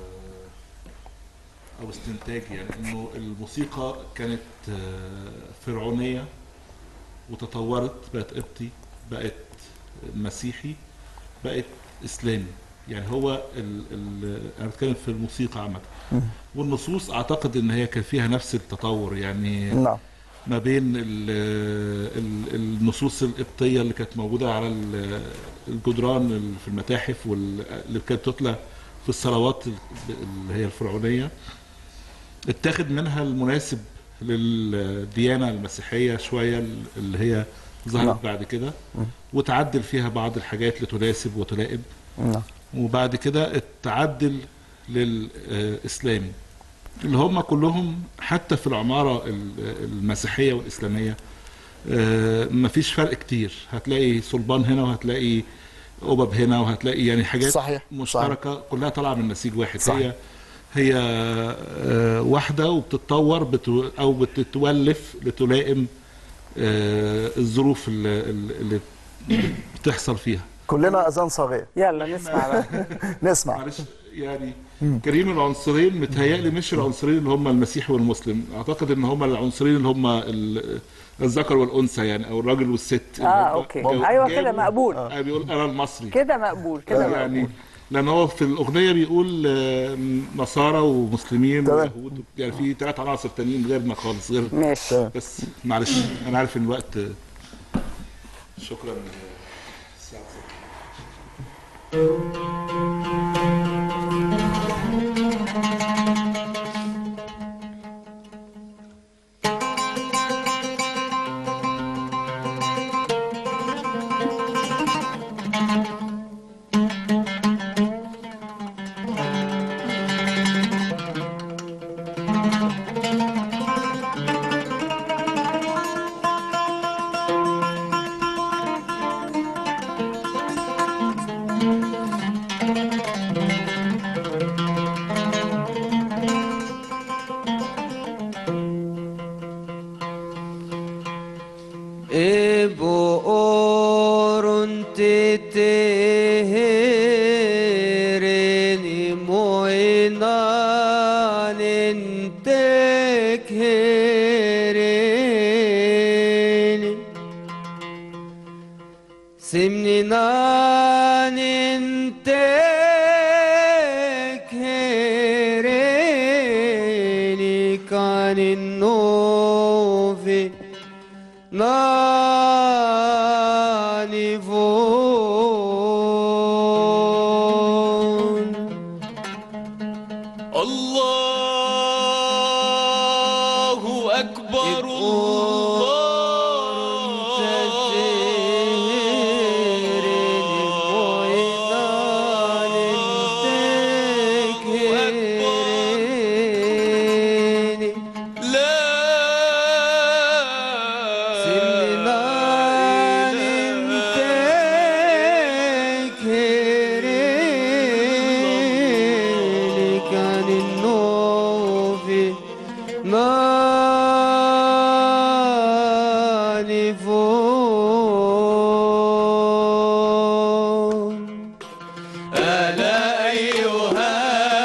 او استنتاج يعني انه الموسيقى كانت آه، فرعونيه وتطورت بقت قبطي بقت مسيحي بقت اسلامي يعني هو ال ال انا بتكلم في الموسيقى عامه والنصوص اعتقد ان هي كان فيها نفس التطور يعني نعم ما بين ال ال النصوص القبطيه اللي كانت موجوده على ال- الجدران ال- في المتاحف واللي كانت تتلى في الصلوات اللي هي الفرعونيه اتاخد منها المناسب للديانه المسيحيه شويه اللي هي نعم. ظهرت بعد كده وتعدل فيها بعض الحاجات لتناسب وتلائم نعم وبعد كده التعدل للإسلامي اللي هم كلهم حتى في العمارة ال- المسيحية والإسلامية آه، مفيش فرق كتير هتلاقي صلبان هنا وهتلاقي قبب هنا وهتلاقي يعني حاجات صحيح، مشتركة كلها طالعة من نسيج واحد صحيح. هي هي آه، واحدة وبتتطور بتو أو بتتولف لتلائم آه، الظروف اللي, اللي بتحصل فيها كلنا اذان صاغيه يلا نسمع بقى نسمع معلش يعني كريم العنصرين متهيألي مش العنصرين اللي هم المسيحي والمسلم اعتقد ان هم العنصرين اللي هم ال- الذكر والانثى يعني او الراجل والست اللي اه هم اوكي جو- ايوه كده جابوا- مقبول آه بيقول انا المصري كده مقبول كده يعني مقبول لان هو في الاغنيه بيقول آه، نصارى ومسلمين ويهود يعني في ثلاث عناصر تانيين غيرنا خالص غير ماشي بس معلش انا عارف ان الوقت شكرا الساعه نان تكهريني سمني نان تكهريني كان النوفي ناني فون الله أكبر كان النوفي ناني فون ألا أيها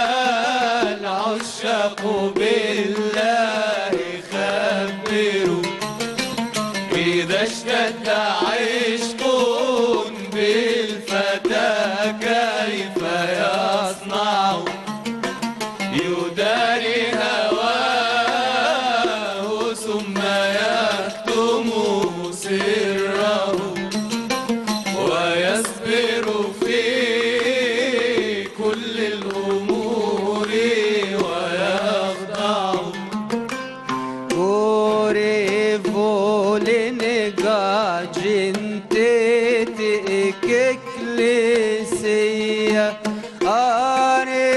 العشاق بالله خبروا إذا اشتد عشق بالفتى كيف يصنع يداري هواه ثم يكتم سره ويصبر في كل الأمور ويخضع Ore volene gacinte te eklesia are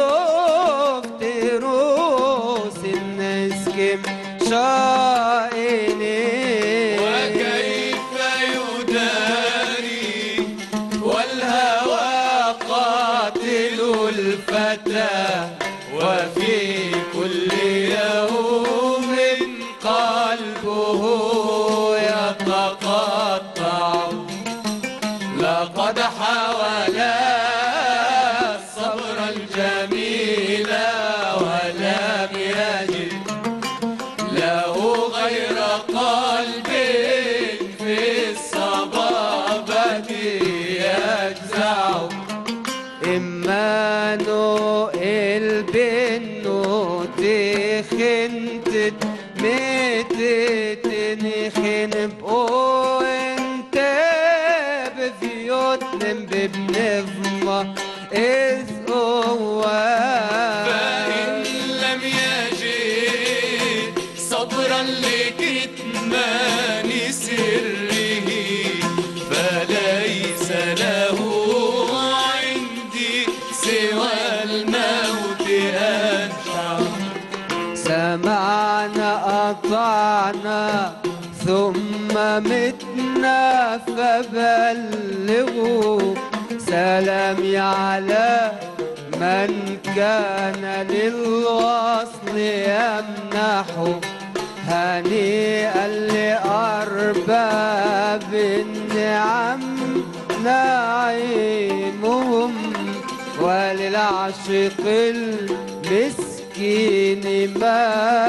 softeros neskem shaene وكيف يداري والهوى قاتل الفتى وفي كل يوم قلبه يتقطع لقد حاول الصبر الجميل ولم يجد له غير قلب في الصبابة يجزع Emmanuel benno تخنت ميتت نخن بقو انت بفيوتن ببنفما إذ هو فإن لم يجد صبرا لكتمان سره فليس له عندي سوى الموت أنفع سمعنا أطعنا ثم متنا فبلغوا سلامي على من كان للوصل يمنحه هنيئا لأرباب النعم نعيمهم وللعشق المسكين ما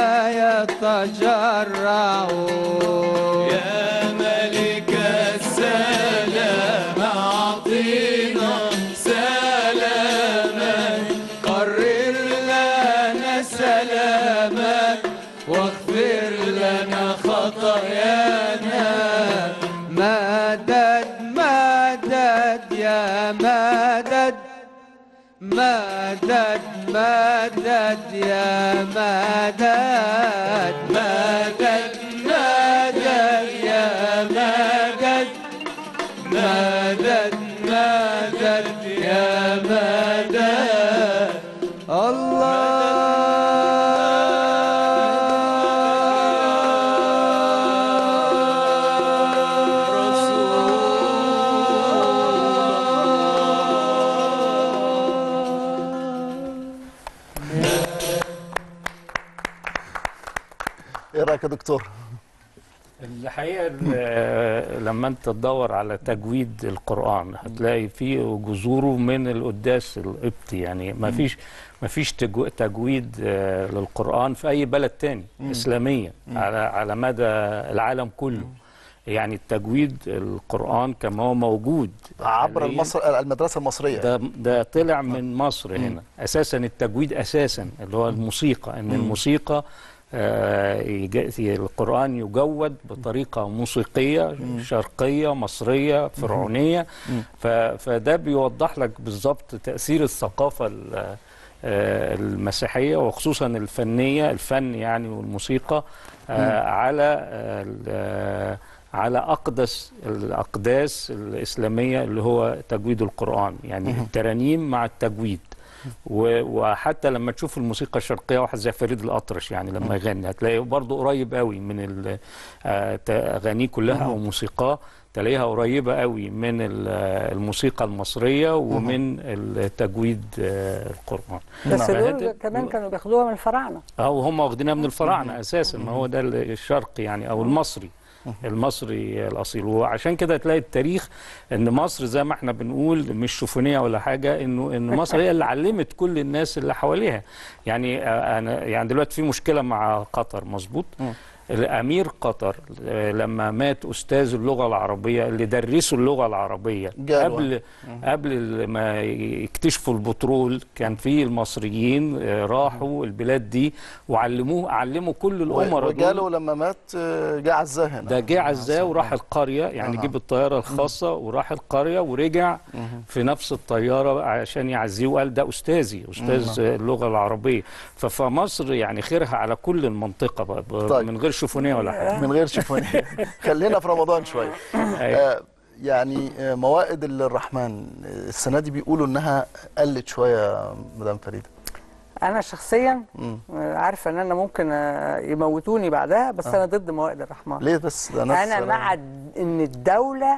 يتجرع يا ملك السلام أعطينا سلامك قرر لنا سلامك واغفر لنا خطايانا مدد مدد يا مدد مدد مدد يا مدد مدد مدد يا مدد مدد مدد يا مدد ايه رايك يا دكتور الحقيقه ال- لما انت تدور على تجويد القران هتلاقي فيه جذوره من القداس القبطي يعني ما فيش ما فيش تجو- تجويد آه، للقران في اي بلد تاني مم. اسلاميا مم. على على مدى العالم كله يعني التجويد القران كما هو موجود عبر حالياً. المصر المدرسه المصريه ده ده طلع من مصر هنا اساسا التجويد اساسا اللي هو الموسيقى ان مم. الموسيقى آه، يج- القرآن يجود بطريقة موسيقية شرقية مصرية فرعونية مم. ف- فده بيوضح لك بالظبط تأثير الثقافة ال- آه، المسيحية وخصوصا الفنية الفن يعني والموسيقى آه، على آه، ال- آه، على أقدس الأقداس الإسلامية اللي هو تجويد القرآن يعني مهم. الترانيم مع التجويد و- وحتى لما تشوف الموسيقى الشرقيه واحد زي فريد الاطرش يعني لما يغني هتلاقيه برضه قريب قوي من ال- آه، ت- اغانيه كلها او موسيقاه تلاقيها قريبه قوي من ال- آه، الموسيقى المصريه ومن التجويد آه، القران بس دول فهذا- كمان كانوا بياخدوها من الفراعنه اه وهم واخدينها من الفراعنه اساسا ما هو ده الشرقي يعني او المصري المصري الاصيل وعشان كده تلاقي التاريخ ان مصر زي ما احنا بنقول مش شوفونيه ولا حاجه انه ان مصر هي اللي علمت كل الناس اللي حواليها يعني آه، انا يعني دلوقتي في مشكله مع قطر مظبوط الامير قطر آه، لما مات استاذ اللغه العربيه اللي درسوا اللغه العربيه جالوا. قبل قبل ما يكتشفوا البترول كان في المصريين آه، راحوا البلاد دي وعلموه علموا كل الامراء دول وجاله لما مات آه، جه عزاه هنا ده جه عزاه وراح القريه يعني أها. جيب الطياره الخاصه وراح القريه ورجع في نفس الطياره عشان يعزيه وقال ده استاذي استاذ مم. اللغه العربيه ف- فمصر يعني خيرها على كل المنطقه بقى ب- طيب. من غير شوفونيه ولا حاجه من غير شوفونيه خلينا في رمضان شويه آه، يعني آه، موائد الرحمن آه، السنه دي بيقولوا انها قلت شويه يا مدام فريده انا شخصيا مم. آه، عارفه ان انا ممكن آه، يموتوني بعدها بس آه. انا ضد موائد الرحمن ليه بس ده ناس انا مع د- ان الدوله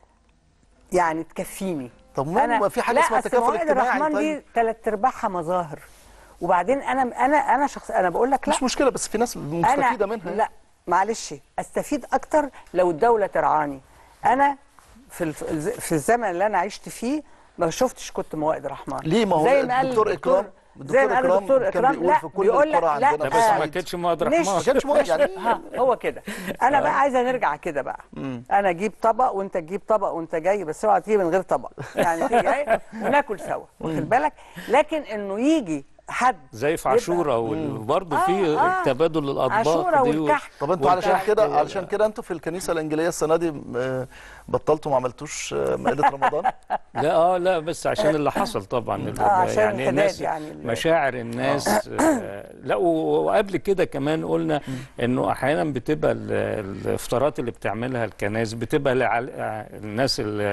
يعني تكفيني طب ما هو في حاجة اسمها تكافل موائد اجتماعي الرحمن طيب. دي ثلاث ارباعها مظاهر وبعدين انا انا انا شخص انا بقول لك لا مش مشكله بس في ناس مستفيده منها لا معلش استفيد اكتر لو الدوله ترعاني انا في الف... في الزمن اللي انا عشت فيه ما شفتش كنت موائد الرحمن ليه ما هو زي ما قال الدكتور إكرام- زي ما قال الدكتور الدكتور إكرام كان اكرام بيقول لا في كل بيقول لك القرى لا عندنا لا بس ما آه، كانتش مواد مش- رحمن ما كانش موائد يعني ها هو كده انا بقى عايزه نرجع كده بقى مم. انا اجيب طبق وانت تجيب طبق وانت جاي بس اوعى تيجي من غير طبق يعني تيجي جاي وناكل سوا واخد بالك لكن انه يجي حد زي في يبقى- عاشوره وبرضه آه، في آه. تبادل الاطباق عاشورة دي و- والكحك. طب انتوا علشان والكحك كده و- علشان كده انتوا في الكنيسه الانجيليه السنه دي آه، بطلتوا ما عملتوش آه، مائده رمضان لا اه لا بس عشان اللي حصل طبعا آه، عشان يعني الحداد الناس يعني ال- مشاعر الناس آه لا و- وقبل كده كمان قلنا انه احيانا بتبقى ال- الافطارات اللي بتعملها الكنائس بتبقى لعل... آه، الناس ال-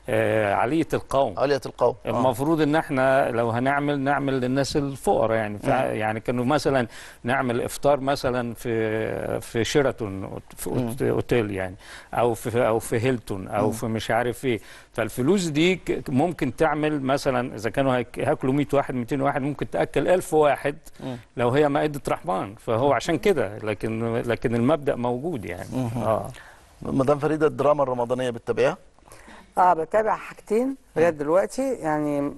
آه علية القوم علية القوم آه. المفروض ان احنا لو هنعمل نعمل للناس الفقراء يعني ف... يعني كانوا مثلا نعمل افطار مثلا في في شيراتون في أوت- اوتيل يعني او في او في هيلتون او مم. في مش عارف ايه فالفلوس دي ك- ممكن تعمل مثلا اذا كانوا هيك- هياكلوا 100 واحد 200 واحد ممكن تاكل 1000 واحد مم. لو هي مائده رحمن فهو عشان كده لكن لكن المبدا موجود يعني مم. اه مدام فريده الدراما الرمضانيه بتتابعها اه بتابع حاجتين لغايه دلوقتي يعني م-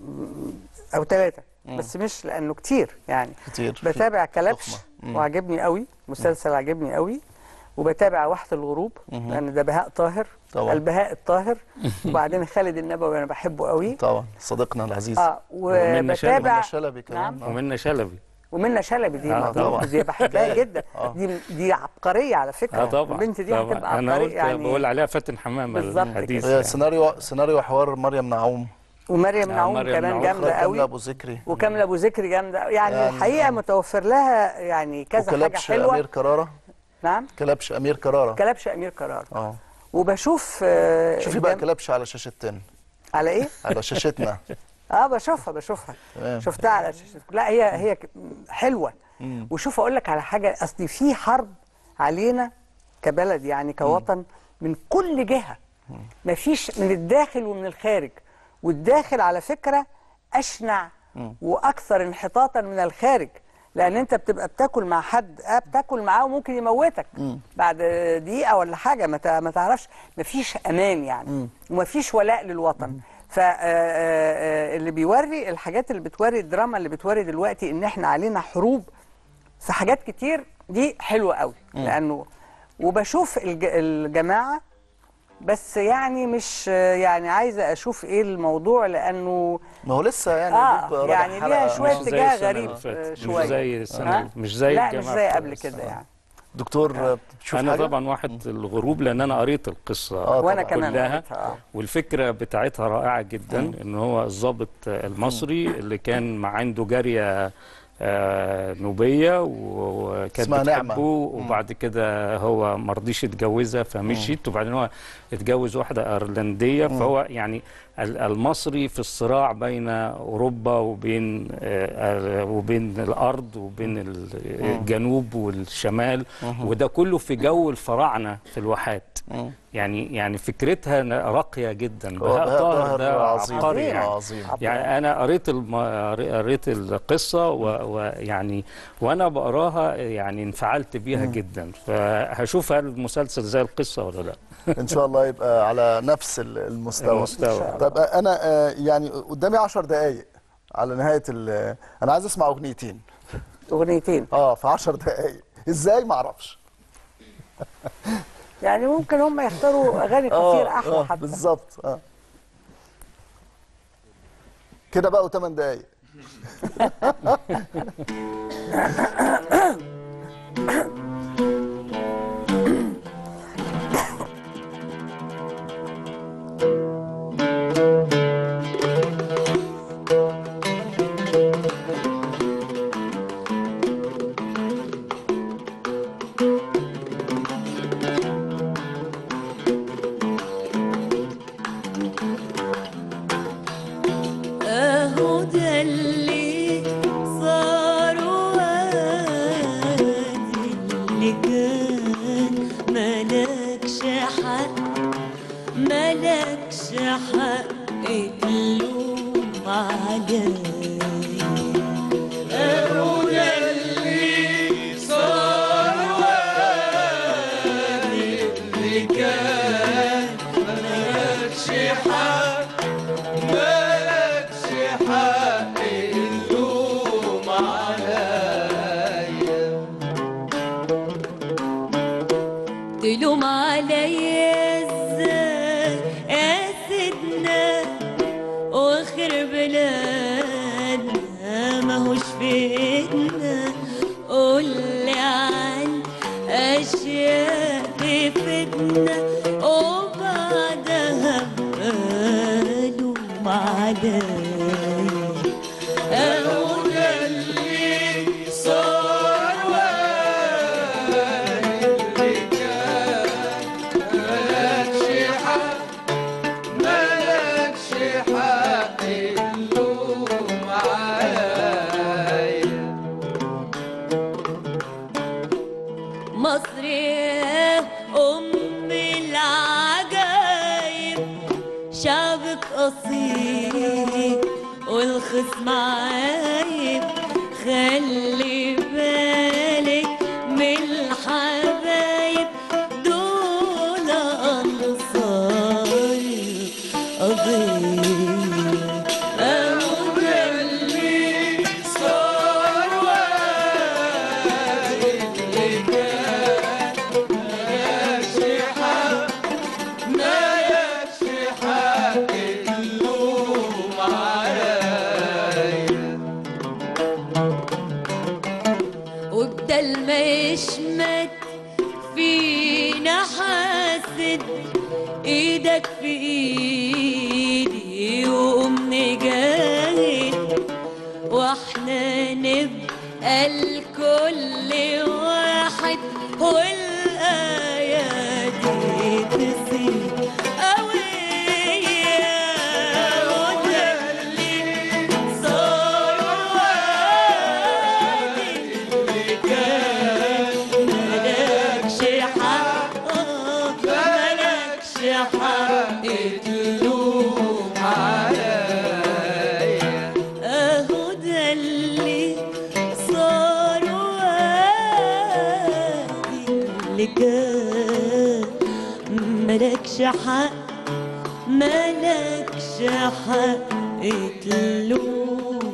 او ثلاثه بس مش لانه كتير يعني كتير بتابع كلبش ضخمة. مم. وعجبني قوي مسلسل عجبني قوي وبتابع واحد الغروب مهم. لان ده بهاء طاهر طبعا. البهاء الطاهر وبعدين خالد النبوي انا بحبه قوي طبعا صديقنا العزيز اه ومنة شلبي. وبتابع منة شلبي كمان نعم آه. ومنى شلبي ومنى شلبي دي آه، ما- طبعا. دي بحبها جدا آه. دي دي عبقريه على فكره اه طبعا البنت دي طبعا. هتبقى انا عبقريه قلت يعني بقول عليها فاتن حمامه بالظبط الحديث هي يعني. سيناريو سيناريو حوار مريم نعوم ومريم آه، نعوم مريم كمان نعوم. جامده كاملة قوي ابو ذكري وكامله ابو ذكري جامده يعني, يعني- يعني الحقيقه متوفر لها يعني كذا حاجه وكلبش حلوه امير كراره نعم كلبش امير كراره كلبش امير قرار اه وبشوف آه، شوفي بقى الجم- كلبش على شاشتين على ايه؟ على شاشتنا اه بشوفها بشوفها تمام. شفتها على شاشة لا هي هي ك- حلوه مم. وشوف اقول لك على حاجه اصل في حرب علينا كبلد يعني كوطن من كل جهه مفيش من الداخل ومن الخارج والداخل على فكره اشنع واكثر انحطاطا من الخارج لان انت بتبقى بتاكل مع حد آه بتاكل معاه وممكن يموتك بعد دقيقه ولا حاجه ما تع- ما تعرفش مفيش امان يعني ومفيش ولاء للوطن فاللي بيوري الحاجات اللي بتوري الدراما اللي بتوري دلوقتي ان احنا علينا حروب في حاجات كتير دي حلوه قوي مم. لانه وبشوف الج- الجماعه بس يعني مش يعني عايزه اشوف ايه الموضوع لانه ما هو لسه يعني اه دوب رابع يعني حلقة. ليها شويه مش زي اتجاه السنة غريب اللي فاتت. آه، مش شويه زي السنة ها؟ اللي- مش زي لا مش الجماعة زي بتوع قبل كده السنة. يعني دكتور بتشوف انا حاجه طبعا واحد الغروب لان انا قريت القصه آه، وأنا طبعاً. كمان كلها قريتها، آه. والفكره بتاعتها رائعه جدا ان هو الضابط المصري اللي كان مع عنده جاريه آه، نوبيه وكانت اسمها نعمة. بتحبه وبعد كده هو ما رضيش يتجوزها فمشيت وبعدين هو اتجوز واحده ايرلنديه فهو يعني ال- المصري في الصراع بين اوروبا وبين آه، آه، وبين الارض وبين ال- الجنوب والشمال وده كله في جو الفراعنه في الواحات يعني يعني فكرتها ن- راقيه جدا هو بهاء بهاء طاهر طاهر ده عظيم. عبقري عظيم. يعني عظيم. يعني انا قريت الم... قريت القصه و- ويعني وانا بقراها يعني انفعلت بيها جدا فهشوف هل المسلسل زي القصه ولا لا ان شاء الله يبقى على نفس ال- المستوى المستوى. طب انا آه، يعني قدامي 10 دقائق على نهايه ال- انا عايز اسمع اغنيتين اغنيتين اه في 10 دقائق ازاي ما اعرفش يعني ممكن هم يختاروا اغاني كتير احلى حتى بالظبط اه كده بقوا 8 دقائق اهو ده اللي صار وادي اللي كان ملكش حق ملكش حق تلوم عليه اهو ده اللي صار وادي اللي كان ملكش حق مالكش حق اللوم عليا تلوم عليا ازاي يا سيدنا واخر بلادنا ماهوش في ايدنا قولي عن اشياء تفيدنا وبعدها بلوم عليا اهو ده اللي صار مالكش حق مالكش حق اللوم عليا مصر يا أم العجايب شعبك أصيل والخصم عايب خلي بالك من الحبايب دول أنصار قضية أهو ده اللي صار مالكش حق مالكش حق اللوم عليا وبدل ما يشمت فينا حاسد ايدك في ايدي وقوم نجاهد واحنا نبقى الكل واحد والآية دي تسيب قوية وده اللي صار وادي اللي كان ملكش حق ملكش حق تلوم عليا اهو ده اللي صار اللي كان ملكش حق ملكش حق تلوم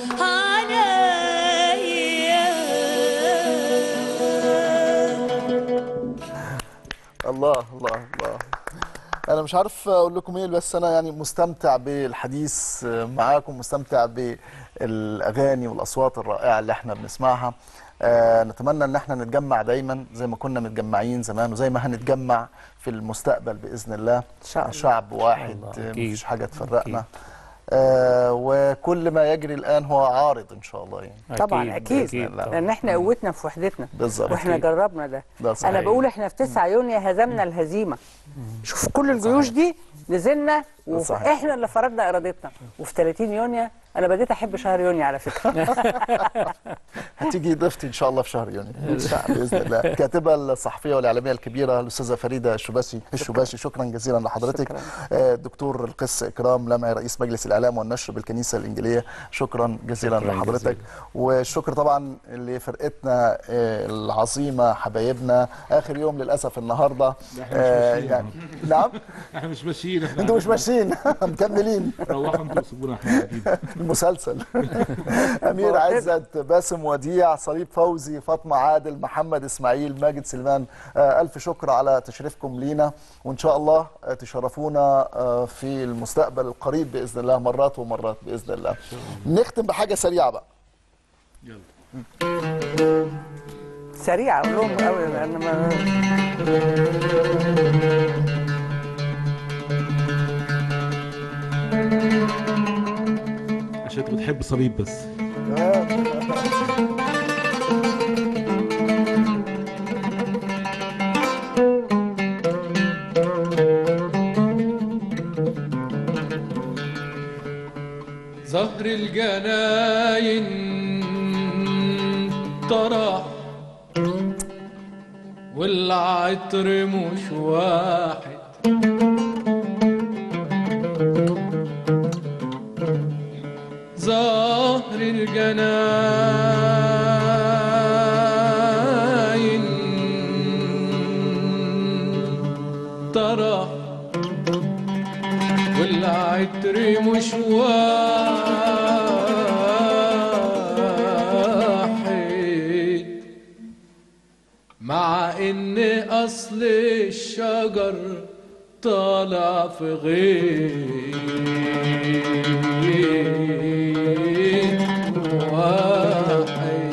عليا الله الله الله انا مش عارف اقول لكم ايه بس انا يعني مستمتع بالحديث معاكم مستمتع بالاغاني والاصوات الرائعه اللي احنا بنسمعها آه، نتمنى ان احنا نتجمع دايما زي ما كنا متجمعين زمان وزي ما هنتجمع في المستقبل باذن الله شعب, شعب واحد الله، آه، أكيد. مفيش حاجه تفرقنا آه وكل ما يجري الان هو عارض ان شاء الله يعني طبعا اكيد بإذن الله. لان احنا قوتنا في وحدتنا بالظبط واحنا أكيد. جربنا ده ده صحيح. انا بقول احنا في 9 يونيو هزمنا الهزيمه شوف كل الجيوش دي نزلنا صحيح. واحنا اللي فرضنا ارادتنا وفي 30 يونيو انا بديت احب شهر يونيو على فكره هتيجي ضيفتي ان شاء الله في شهر يونيو ان شاء الله باذن الله الكاتبه الصحفيه والاعلاميه الكبيره الاستاذه فريده الشباشي الشباشي شكرا جزيلا لحضرتك آه، الدكتور القس اكرام لمعي رئيس مجلس الاعلام والنشر بالكنيسه الانجيليه شكرا جزيلا شكراً لحضرتك جزيلاً. والشكر طبعا لفرقتنا آه، العظيمه حبايبنا اخر يوم للاسف النهارده احنا مش آه، ماشيين. يعني نعم احنا مش ماشيين احنا انتوا مش ماشيين مكملين روحوا انتوا سيبونا احنا قاعدين المسلسل امير عزت باسم وديع صليب فوزي فاطمه عادل محمد اسماعيل ماجد سلمان آه، الف شكر على تشريفكم لينا وان شاء الله آه، تشرفونا آه، في المستقبل القريب باذن الله مرات ومرات باذن الله نختم بحاجه سريعه بقى سريعه اقول لهم قوي لان ما عشان انت بتحب صليب بس زهر الجناين طرح والعطر مش واحد زهر الجناين طرح والعطر مش واحد مع ان اصل الشجر طالع في غير واحد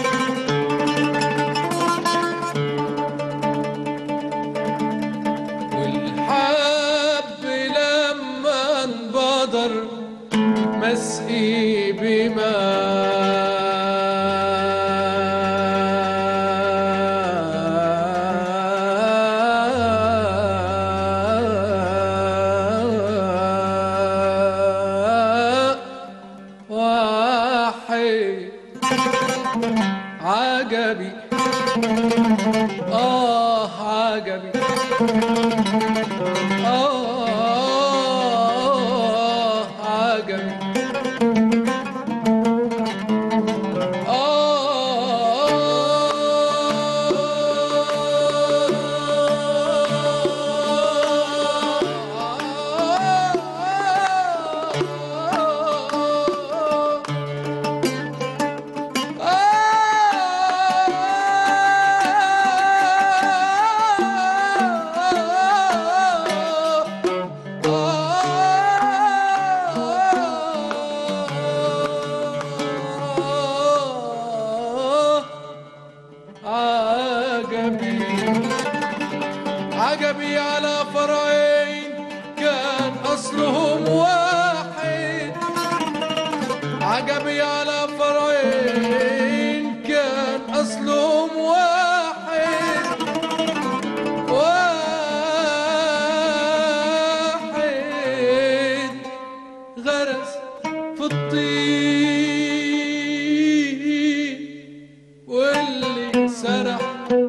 والحب لما انبدر مسقي بماء واحد عجبي آه عجبي آه عجبي عجبي عجبي على فرعين كان أصلهم واحد عجبي على فرعين كان أصلهم واحد واحد غرس في الطين واللي سرح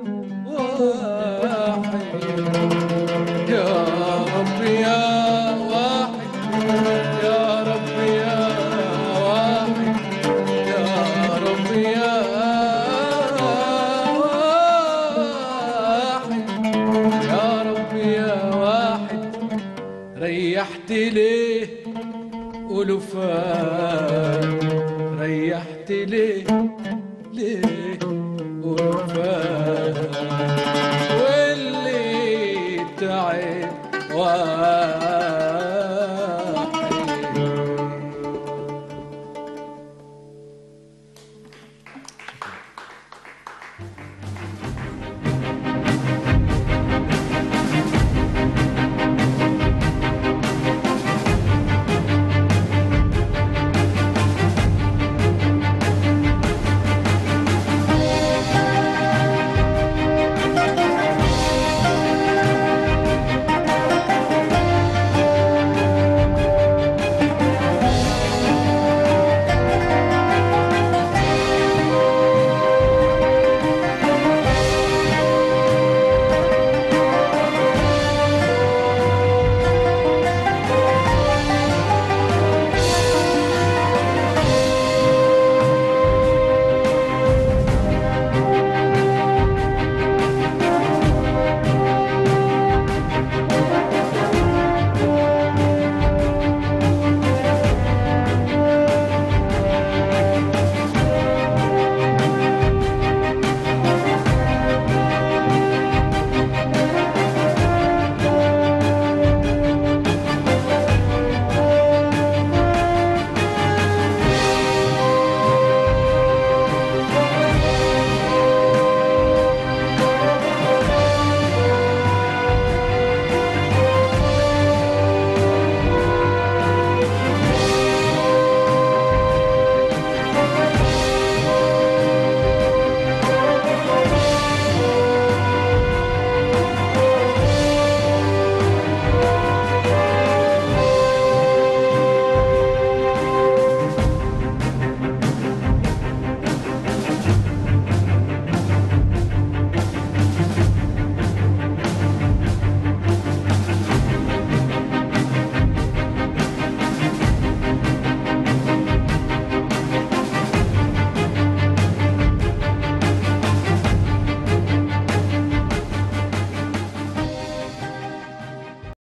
واحد يا رب يا واحد يا رب يا واحد يا رب يا ريحت ليه قولوا فات ريحت ليه ليه قولوا فات واللي تعب واحد